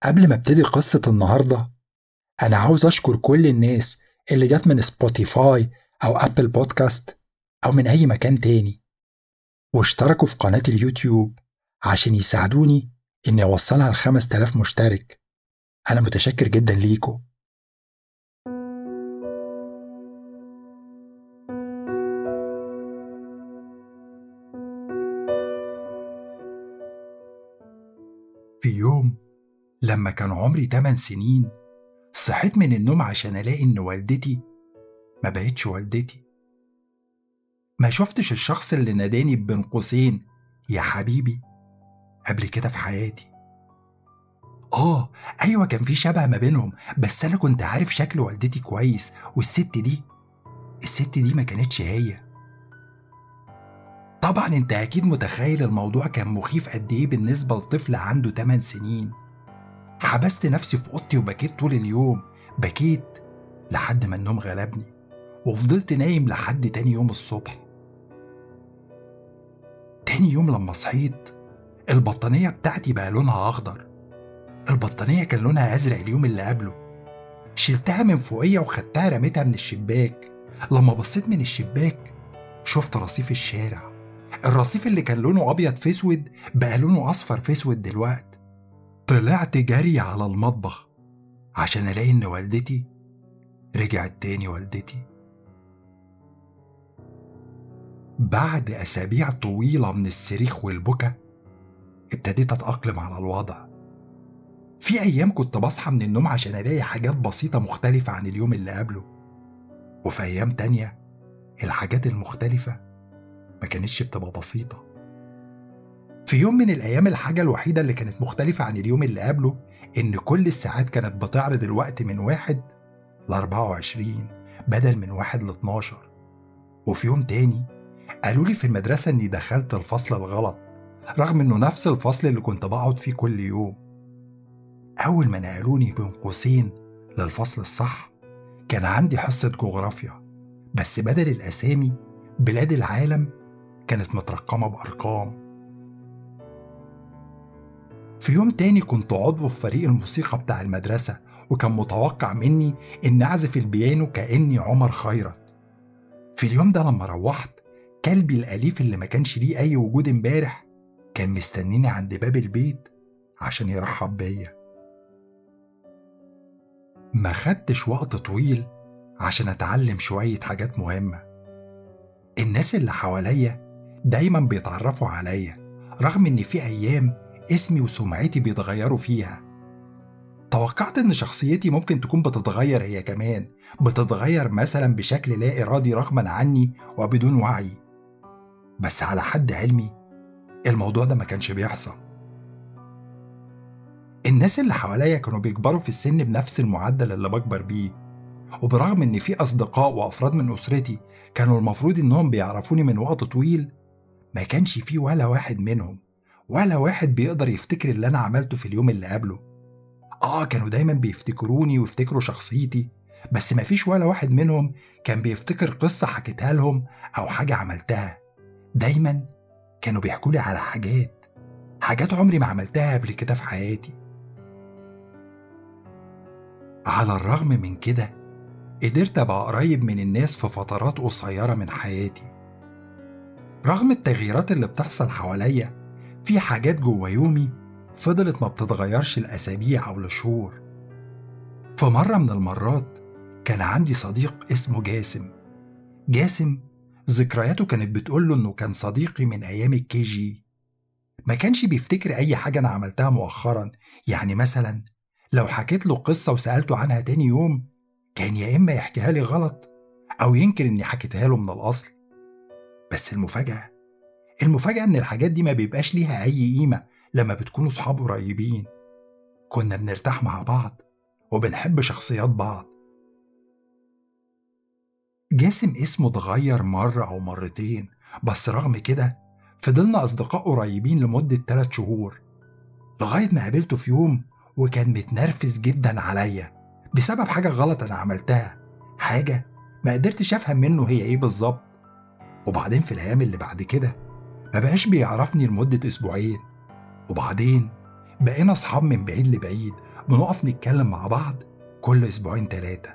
قبل ما ابتدي قصة النهاردة أنا عاوز أشكر كل الناس اللي جت من سبوتيفاي أو أبل بودكاست أو من أي مكان تاني واشتركوا في قناة اليوتيوب عشان يساعدوني إني أوصلها لخمس تلاف مشترك أنا متشكر جدا ليكم في يوم لما كان عمري 8 سنين صحيت من النوم عشان ألاقي إن والدتي ما بقتش والدتي ما شفتش الشخص اللي ناداني بين قوسين يا حبيبي قبل كده في حياتي آه أيوة كان في شبه ما بينهم بس أنا كنت عارف شكل والدتي كويس والست دي الست دي ما كانتش هي طبعا انت اكيد متخيل الموضوع كان مخيف قد ايه بالنسبة لطفل عنده 8 سنين حبست نفسي في اوضتي وبكيت طول اليوم بكيت لحد ما النوم غلبني وفضلت نايم لحد تاني يوم الصبح تاني يوم لما صحيت البطانية بتاعتي بقى لونها أخضر البطانية كان لونها أزرق اليوم اللي قبله شلتها من فوقية وخدتها رميتها من الشباك لما بصيت من الشباك شفت رصيف الشارع الرصيف اللي كان لونه أبيض في أسود بقى لونه أصفر في أسود دلوقت طلعت جري على المطبخ عشان ألاقي إن والدتي رجعت تاني والدتي بعد أسابيع طويلة من الصريخ والبكا ابتديت أتأقلم على الوضع في أيام كنت بصحى من النوم عشان ألاقي حاجات بسيطة مختلفة عن اليوم اللي قبله وفي أيام تانية الحاجات المختلفة ما كانتش بتبقى بسيطة في يوم من الأيام الحاجة الوحيدة اللي كانت مختلفة عن اليوم اللي قبله إن كل الساعات كانت بتعرض الوقت من واحد ل 24 بدل من واحد ل 12 وفي يوم تاني قالوا لي في المدرسة إني دخلت الفصل الغلط رغم إنه نفس الفصل اللي كنت بقعد فيه كل يوم أول ما نقلوني بين قوسين للفصل الصح كان عندي حصة جغرافيا بس بدل الأسامي بلاد العالم كانت مترقمة بأرقام في يوم تاني كنت عضو في فريق الموسيقى بتاع المدرسة وكان متوقع مني إن أعزف البيانو كأني عمر خيرت في اليوم ده لما روحت كلبي الأليف اللي ما كانش ليه أي وجود امبارح كان مستنيني عند باب البيت عشان يرحب بيا ما خدتش وقت طويل عشان أتعلم شوية حاجات مهمة الناس اللي حواليا دايما بيتعرفوا عليا رغم إن في أيام اسمي وسمعتي بيتغيروا فيها توقعت إن شخصيتي ممكن تكون بتتغير هي كمان بتتغير مثلا بشكل لا إرادي رغما عني وبدون وعي بس على حد علمي الموضوع ده ما كانش بيحصل الناس اللي حواليا كانوا بيكبروا في السن بنفس المعدل اللي بكبر بيه وبرغم ان في اصدقاء وافراد من اسرتي كانوا المفروض انهم بيعرفوني من وقت طويل ما كانش في ولا واحد منهم ولا واحد بيقدر يفتكر اللي انا عملته في اليوم اللي قبله اه كانوا دايما بيفتكروني ويفتكروا شخصيتي بس ما فيش ولا واحد منهم كان بيفتكر قصة حكيتها لهم أو حاجة عملتها دايما كانوا بيحكوا لي على حاجات حاجات عمري ما عملتها قبل كده في حياتي على الرغم من كده قدرت أبقى قريب من الناس في فترات قصيرة من حياتي رغم التغييرات اللي بتحصل حواليا في حاجات جوا يومي فضلت ما بتتغيرش لأسابيع أو لشهور في مرة من المرات كان عندي صديق اسمه جاسم جاسم ذكرياته كانت بتقوله إنه كان صديقي من أيام الكي جي ما كانش بيفتكر أي حاجة أنا عملتها مؤخرا يعني مثلا لو حكيت له قصة وسألته عنها تاني يوم كان يا إما يحكيها لي غلط أو ينكر إني حكيتها له من الأصل بس المفاجأة المفاجأة إن الحاجات دي ما بيبقاش ليها أي قيمة لما بتكونوا صحاب قريبين كنا بنرتاح مع بعض وبنحب شخصيات بعض جاسم اسمه اتغير مرة أو مرتين بس رغم كده فضلنا أصدقاء قريبين لمدة تلات شهور لغاية ما قابلته في يوم وكان متنرفز جدا عليا بسبب حاجة غلط أنا عملتها حاجة ما قدرتش أفهم منه هي إيه بالظبط وبعدين في الأيام اللي بعد كده ما بقاش بيعرفني لمدة أسبوعين وبعدين بقينا أصحاب من بعيد لبعيد بنقف نتكلم مع بعض كل أسبوعين تلاتة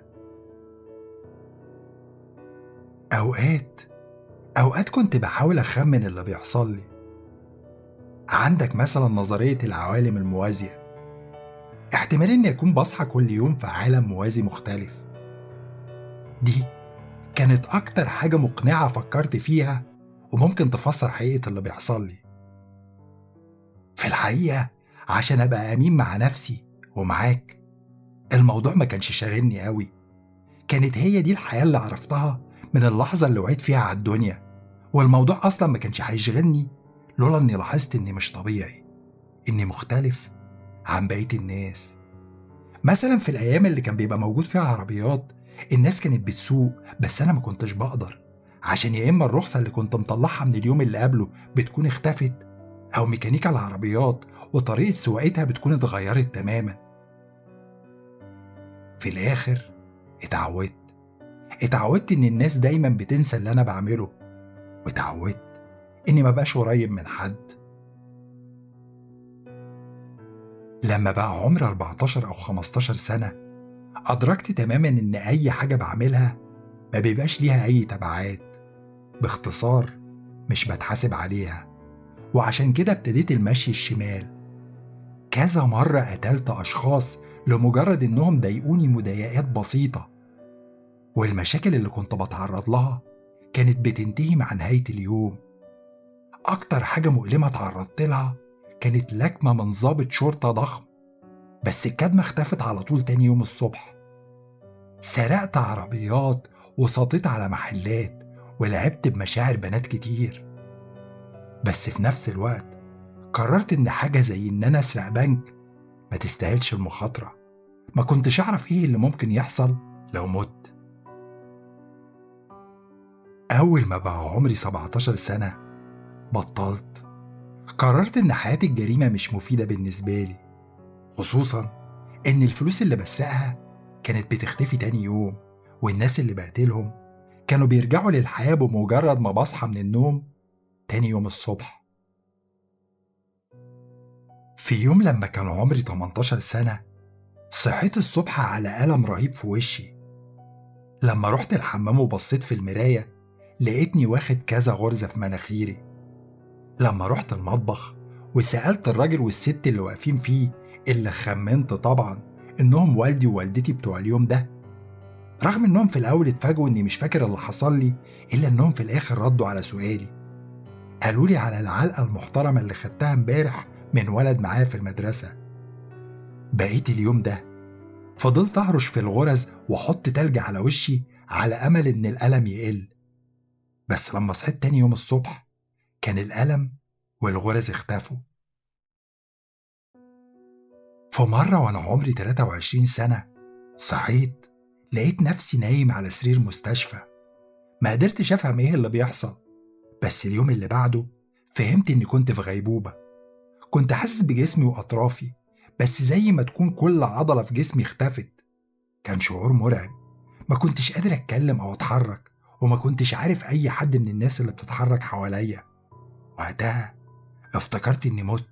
أوقات أوقات كنت بحاول أخمن اللي بيحصل لي عندك مثلا نظرية العوالم الموازية احتمال إني أكون بصحى كل يوم في عالم موازي مختلف دي كانت أكتر حاجة مقنعة فكرت فيها وممكن تفسر حقيقة اللي بيحصل لي في الحقيقة عشان أبقى أمين مع نفسي ومعاك الموضوع ما كانش شاغلني قوي كانت هي دي الحياة اللي عرفتها من اللحظة اللي وعيت فيها على الدنيا والموضوع أصلا ما كانش هيشغلني لولا إني لاحظت إني مش طبيعي إني مختلف عن بقية الناس مثلا في الأيام اللي كان بيبقى موجود فيها عربيات الناس كانت بتسوق بس أنا ما كنتش بقدر عشان يا إما الرخصة اللي كنت مطلعها من اليوم اللي قبله بتكون اختفت أو ميكانيكا العربيات وطريقة سواقتها بتكون اتغيرت تماما في الآخر اتعودت اتعودت إن الناس دايما بتنسى اللي أنا بعمله واتعودت إني مبقاش قريب من حد لما بقى عمري 14 أو 15 سنة أدركت تماما إن أي حاجة بعملها ما بيبقاش ليها أي تبعات باختصار مش بتحاسب عليها وعشان كده ابتديت المشي الشمال كذا مرة قتلت أشخاص لمجرد إنهم ضايقوني مضايقات بسيطة والمشاكل اللي كنت بتعرض لها كانت بتنتهي مع نهاية اليوم أكتر حاجة مؤلمة تعرضت لها كانت لكمة من ضابط شرطة ضخم بس الكدمة اختفت على طول تاني يوم الصبح سرقت عربيات وسطيت على محلات ولعبت بمشاعر بنات كتير بس في نفس الوقت قررت إن حاجة زي إن أنا أسرق بنك ما تستاهلش المخاطرة ما كنتش أعرف إيه اللي ممكن يحصل لو مت أول ما بقى عمري 17 سنة بطلت قررت إن حياة الجريمة مش مفيدة بالنسبة لي خصوصا إن الفلوس اللي بسرقها كانت بتختفي تاني يوم والناس اللي بقتلهم كانوا بيرجعوا للحياة بمجرد ما بصحى من النوم تاني يوم الصبح في يوم لما كان عمري 18 سنة صحيت الصبح على ألم رهيب في وشي لما رحت الحمام وبصيت في المراية لقيتني واخد كذا غرزة في مناخيري لما رحت المطبخ وسألت الراجل والست اللي واقفين فيه اللي خمنت طبعا إنهم والدي ووالدتي بتوع اليوم ده رغم إنهم في الأول اتفاجئوا إني مش فاكر اللي حصل لي إلا إنهم في الآخر ردوا على سؤالي قالوا لي على العلقة المحترمة اللي خدتها امبارح من ولد معايا في المدرسة بقيت اليوم ده فضلت أهرش في الغرز وأحط تلج على وشي على أمل إن الألم يقل بس لما صحيت تاني يوم الصبح كان الألم والغرز اختفوا في مرة وأنا عمري 23 سنة صحيت لقيت نفسي نايم على سرير مستشفى ما قدرتش أفهم إيه اللي بيحصل بس اليوم اللي بعده فهمت إني كنت في غيبوبة كنت حاسس بجسمي وأطرافي بس زي ما تكون كل عضلة في جسمي اختفت كان شعور مرعب ما كنتش قادر أتكلم أو أتحرك وما كنتش عارف أي حد من الناس اللي بتتحرك حواليا وقتها افتكرت إني مت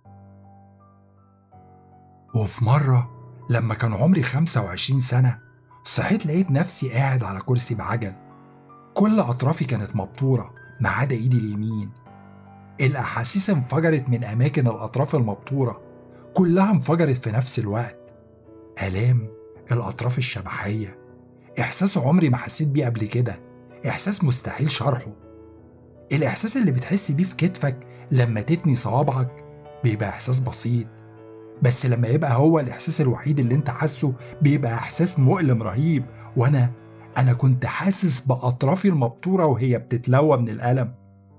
وفي مرة لما كان عمري 25 سنة صحيت لقيت نفسي قاعد على كرسي بعجل كل أطرافي كانت مبتورة ما عدا إيدي اليمين الأحاسيس انفجرت من أماكن الأطراف المبتورة كلها انفجرت في نفس الوقت آلام الأطراف الشبحية إحساس عمري ما حسيت بيه قبل كده إحساس مستحيل شرحه الإحساس اللي بتحس بيه في كتفك لما تتني صوابعك بيبقى إحساس بسيط بس لما يبقى هو الإحساس الوحيد اللي أنت حاسه بيبقى إحساس مؤلم رهيب وأنا أنا كنت حاسس بأطرافي المبتورة وهي بتتلوى من الألم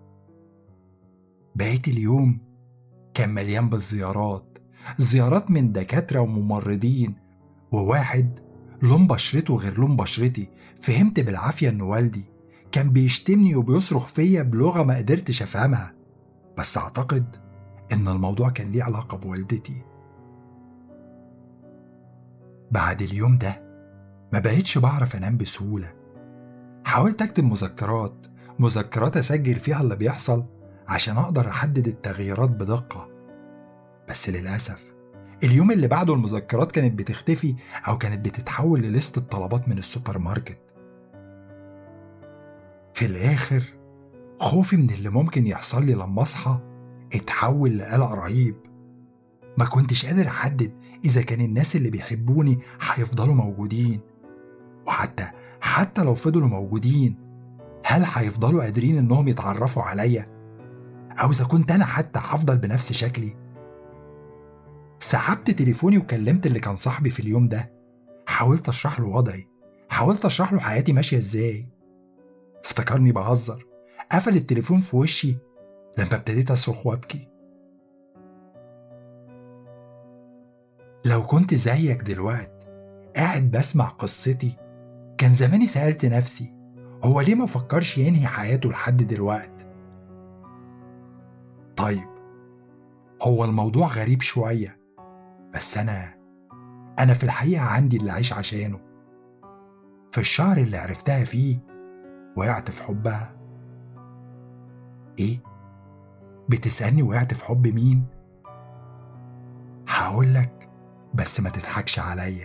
بقيت اليوم كان مليان بالزيارات زيارات من دكاترة وممرضين وواحد لون بشرته غير لون بشرتي فهمت بالعافية إنه والدي كان بيشتمني وبيصرخ فيا بلغة ما قدرتش أفهمها بس أعتقد إن الموضوع كان ليه علاقة بوالدتي بعد اليوم ده ما بقيتش بعرف أنام بسهولة حاولت أكتب مذكرات مذكرات أسجل فيها اللي بيحصل عشان أقدر أحدد التغييرات بدقة بس للأسف اليوم اللي بعده المذكرات كانت بتختفي أو كانت بتتحول لليست طلبات من السوبر ماركت في الآخر خوفي من اللي ممكن يحصل لي لما أصحى اتحول لقلق رهيب ما كنتش قادر أحدد إذا كان الناس اللي بيحبوني هيفضلوا موجودين وحتى حتى لو فضلوا موجودين هل هيفضلوا قادرين إنهم يتعرفوا عليا أو إذا كنت أنا حتى هفضل بنفس شكلي سحبت تليفوني وكلمت اللي كان صاحبي في اليوم ده حاولت أشرح له وضعي حاولت أشرح له حياتي ماشية إزاي افتكرني بهزر قفل التليفون في وشي لما ابتديت أصرخ وأبكي لو كنت زيك دلوقت قاعد بسمع قصتي كان زماني سألت نفسي هو ليه ما فكرش ينهي حياته لحد دلوقت طيب هو الموضوع غريب شوية بس أنا أنا في الحقيقة عندي اللي عايش عشانه في الشهر اللي عرفتها فيه وقعت في حبها إيه؟ بتسألني وقعت في حب مين؟ هقولك بس ما تضحكش عليا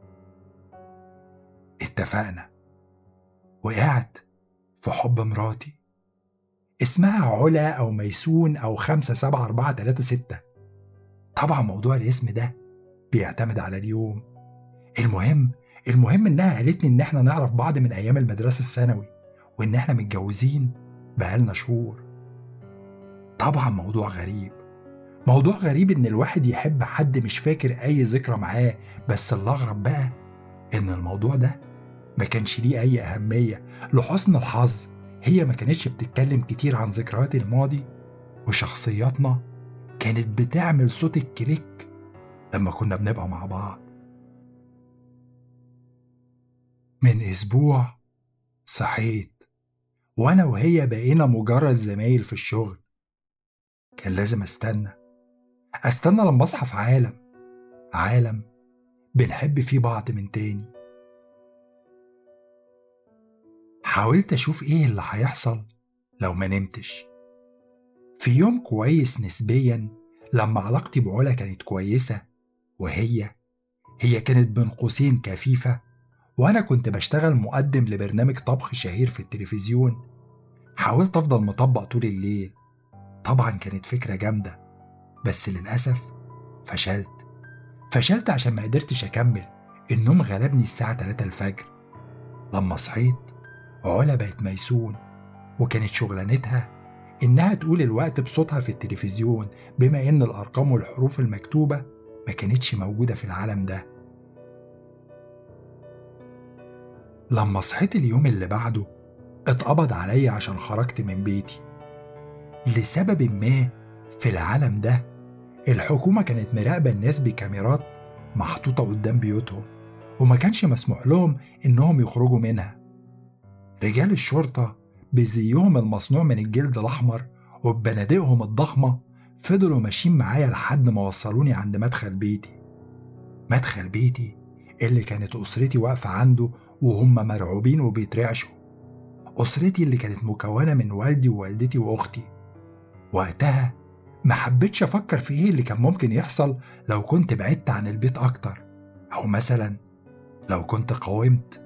اتفقنا وقعت في حب مراتي اسمها علا أو ميسون أو خمسة سبعة أربعة تلاتة ستة طبعا موضوع الاسم ده بيعتمد على اليوم المهم المهم إنها قالت لي إن إحنا نعرف بعض من أيام المدرسة الثانوي وإن إحنا متجوزين بقالنا شهور طبعا موضوع غريب موضوع غريب إن الواحد يحب حد مش فاكر أي ذكرى معاه بس الأغرب بقى إن الموضوع ده ما كانش ليه أي أهمية لحسن الحظ هي ما كانتش بتتكلم كتير عن ذكريات الماضي وشخصياتنا كانت بتعمل صوت الكليك لما كنا بنبقى مع بعض من أسبوع صحيت وأنا وهي بقينا مجرد زمايل في الشغل كان لازم أستنى أستنى لما أصحى في عالم عالم بنحب فيه بعض من تاني حاولت أشوف إيه اللي هيحصل لو ما نمتش في يوم كويس نسبيا لما علاقتي بعلا كانت كويسة وهي هي كانت بين قوسين كفيفة وأنا كنت بشتغل مقدم لبرنامج طبخ شهير في التلفزيون حاولت أفضل مطبق طول الليل طبعا كانت فكرة جامدة بس للأسف فشلت فشلت عشان ما قدرتش أكمل النوم غلبني الساعة 3 الفجر لما صحيت علا بقت ميسون وكانت شغلانتها إنها تقول الوقت بصوتها في التلفزيون بما إن الأرقام والحروف المكتوبة ما كانتش موجودة في العالم ده لما صحيت اليوم اللي بعده اتقبض عليا عشان خرجت من بيتي لسبب ما في العالم ده الحكومة كانت مراقبة الناس بكاميرات محطوطة قدام بيوتهم وما كانش مسموح لهم إنهم يخرجوا منها رجال الشرطة بزيهم المصنوع من الجلد الأحمر وببنادقهم الضخمة فضلوا ماشيين معايا لحد ما وصلوني عند مدخل بيتي مدخل بيتي اللي كانت أسرتي واقفة عنده وهم مرعوبين وبيترعشوا أسرتي اللي كانت مكونة من والدي ووالدتي وأختي وقتها ما حبيتش أفكر في إيه اللي كان ممكن يحصل لو كنت بعدت عن البيت أكتر أو مثلا لو كنت قاومت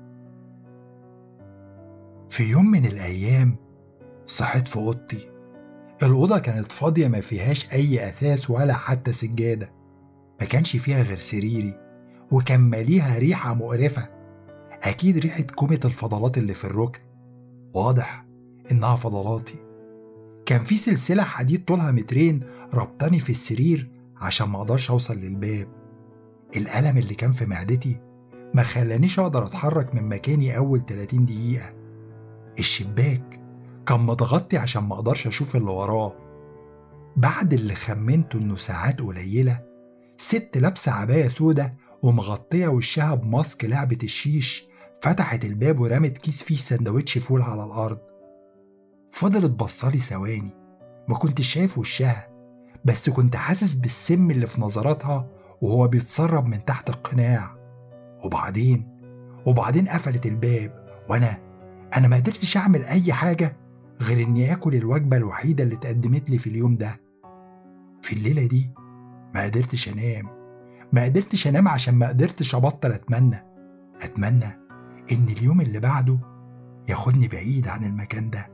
في يوم من الأيام صحيت في أوضتي الأوضة كانت فاضية ما فيهاش أي أثاث ولا حتى سجادة ما كانش فيها غير سريري وكان ماليها ريحة مقرفة أكيد ريحة كومة الفضلات اللي في الركن واضح إنها فضلاتي كان في سلسلة حديد طولها مترين ربطاني في السرير عشان ما أقدرش أوصل للباب الألم اللي كان في معدتي ما خلانيش أقدر أتحرك من مكاني أول 30 دقيقة الشباك كان متغطي عشان ما أقدرش أشوف اللي وراه بعد اللي خمنته إنه ساعات قليلة ست لابسة عباية سودة ومغطية وشها بماسك لعبة الشيش فتحت الباب ورمت كيس فيه سندوتش فول على الأرض فضلت بصالي ثواني ما كنتش شايف وشها بس كنت حاسس بالسم اللي في نظراتها وهو بيتسرب من تحت القناع وبعدين وبعدين قفلت الباب وانا انا ما قدرتش اعمل اي حاجه غير اني اكل الوجبه الوحيده اللي اتقدمت لي في اليوم ده في الليله دي ما قدرتش انام ما قدرتش أنام عشان ما قدرتش أبطل أتمنى أتمنى إن اليوم اللي بعده ياخدني بعيد عن المكان ده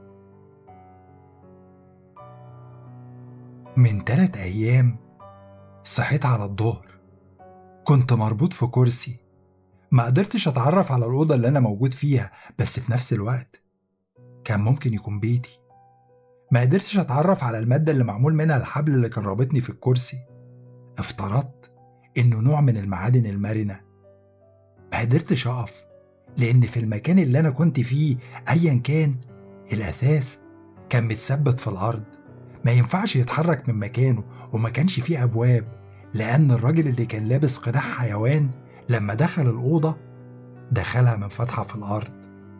من تلات أيام صحيت على الظهر كنت مربوط في كرسي ما قدرتش أتعرف على الأوضة اللي أنا موجود فيها بس في نفس الوقت كان ممكن يكون بيتي ما قدرتش أتعرف على المادة اللي معمول منها الحبل اللي كان رابطني في الكرسي افترضت إنه نوع من المعادن المرنة ما قدرتش أقف لأن في المكان اللي أنا كنت فيه أيا كان الأثاث كان متثبت في الأرض ما ينفعش يتحرك من مكانه وما كانش فيه أبواب لأن الراجل اللي كان لابس قناع حيوان لما دخل الأوضة دخلها من فتحة في الأرض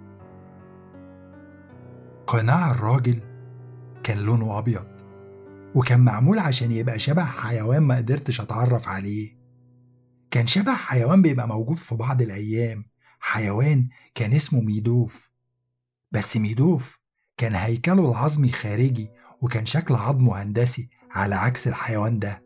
قناع الراجل كان لونه أبيض وكان معمول عشان يبقى شبه حيوان ما قدرتش أتعرف عليه كان شبه حيوان بيبقى موجود في بعض الأيام حيوان كان اسمه ميدوف بس ميدوف كان هيكله العظمي خارجي وكان شكل عظمه هندسي على عكس الحيوان ده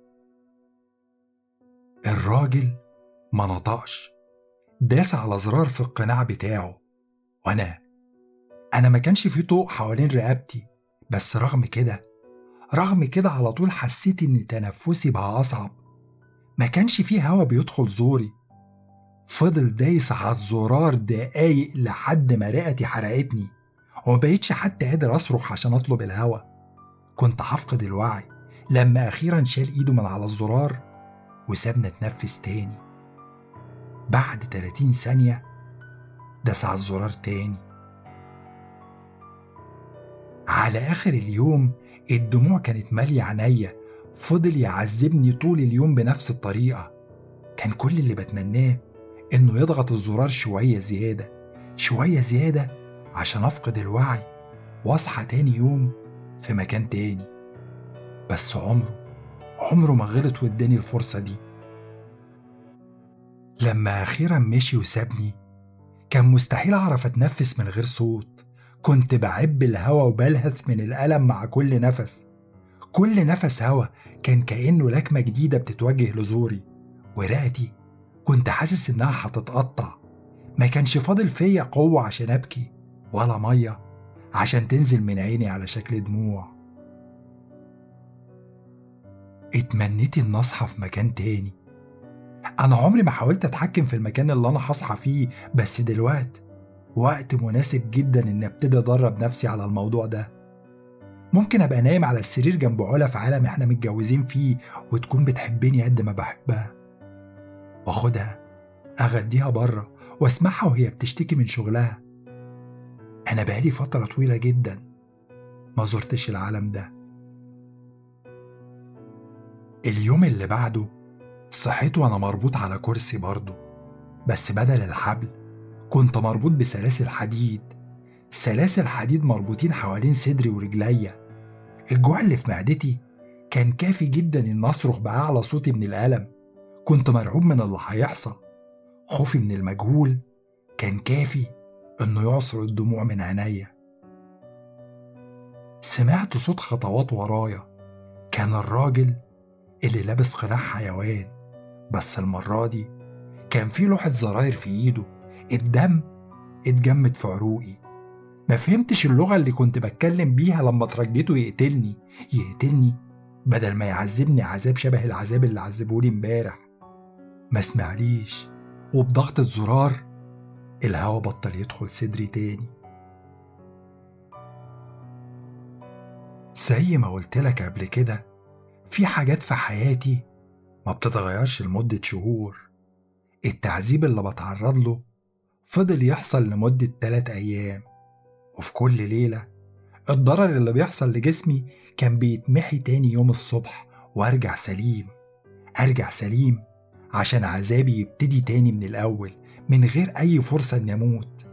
الراجل ما نطقش داس على زرار في القناع بتاعه وانا انا ما كانش في طوق حوالين رقبتي بس رغم كده رغم كده على طول حسيت ان تنفسي بقى اصعب ما كانش فيه هوا بيدخل زوري فضل دايس على الزرار دقايق لحد ما رئتي حرقتني ومبقتش حتى قادر أصرخ عشان أطلب الهوا كنت هفقد الوعي لما أخيرا شال إيده من على الزرار وسابنا اتنفس تاني بعد 30 ثانية داس على الزرار تاني على آخر اليوم الدموع كانت مالية عينيا فضل يعذبني طول اليوم بنفس الطريقة كان كل اللي بتمناه إنه يضغط الزرار شوية زيادة شوية زيادة عشان أفقد الوعي وأصحى تاني يوم في مكان تاني بس عمره عمره ما غلط واداني الفرصة دي لما أخيرا مشي وسابني كان مستحيل أعرف أتنفس من غير صوت كنت بعب الهوا وبلهث من الألم مع كل نفس كل نفس هوا كان كأنه لكمة جديدة بتتوجه لزوري ورئتي كنت حاسس إنها هتتقطع ما كانش فاضل فيا قوة عشان أبكي ولا مية عشان تنزل من عيني على شكل دموع اتمنيت إن أصحى في مكان تاني أنا عمري ما حاولت أتحكم في المكان اللي أنا هصحى فيه بس دلوقتي وقت مناسب جدا إن أبتدي أدرب نفسي على الموضوع ده ممكن أبقى نايم على السرير جنب علا في عالم إحنا متجوزين فيه وتكون بتحبني قد ما بحبها واخدها أغديها بره واسمعها وهي بتشتكي من شغلها أنا بقالي فترة طويلة جدا ما زرتش العالم ده اليوم اللي بعده صحيت وأنا مربوط على كرسي برضه بس بدل الحبل كنت مربوط بسلاسل حديد سلاسل حديد مربوطين حوالين صدري ورجليا الجوع اللي في معدتي كان كافي جدا إن أصرخ بأعلى صوتي من الألم كنت مرعوب من اللي هيحصل خوفي من المجهول كان كافي إنه يعصر الدموع من عينيا سمعت صوت خطوات ورايا كان الراجل اللي لابس قناع حيوان بس المرة دي كان في لوحة زراير في إيده الدم اتجمد في عروقي ما فهمتش اللغة اللي كنت بتكلم بيها لما ترجيته يقتلني يقتلني بدل ما يعذبني عذاب شبه العذاب اللي عذبولي امبارح ما سمعليش وبضغطة زرار الهوا بطل يدخل صدري تاني زي ما قلت لك قبل كده في حاجات في حياتي ما بتتغيرش لمدة شهور التعذيب اللي بتعرض له فضل يحصل لمدة تلات أيام وفي كل ليلة الضرر اللي بيحصل لجسمي كان بيتمحي تاني يوم الصبح وأرجع سليم أرجع سليم عشان عذابي يبتدي تاني من الأول من غير أي فرصة إني أموت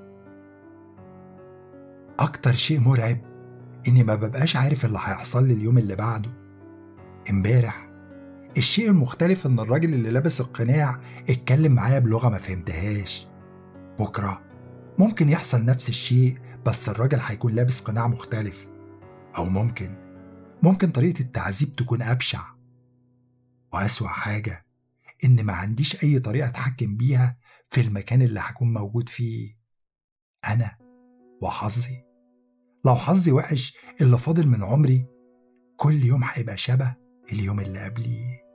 أكتر شيء مرعب إني ما ببقاش عارف اللي هيحصل لي اليوم اللي بعده امبارح الشيء المختلف إن الراجل اللي لابس القناع اتكلم معايا بلغة ما فهمتهاش بكرة ممكن يحصل نفس الشيء بس الراجل هيكون لابس قناع مختلف أو ممكن ممكن طريقة التعذيب تكون أبشع وأسوأ حاجة إن ما عنديش أي طريقة أتحكم بيها في المكان اللي هكون موجود فيه أنا وحظي لو حظي وحش اللي فاضل من عمري كل يوم هيبقى شبه اليوم اللي قبليه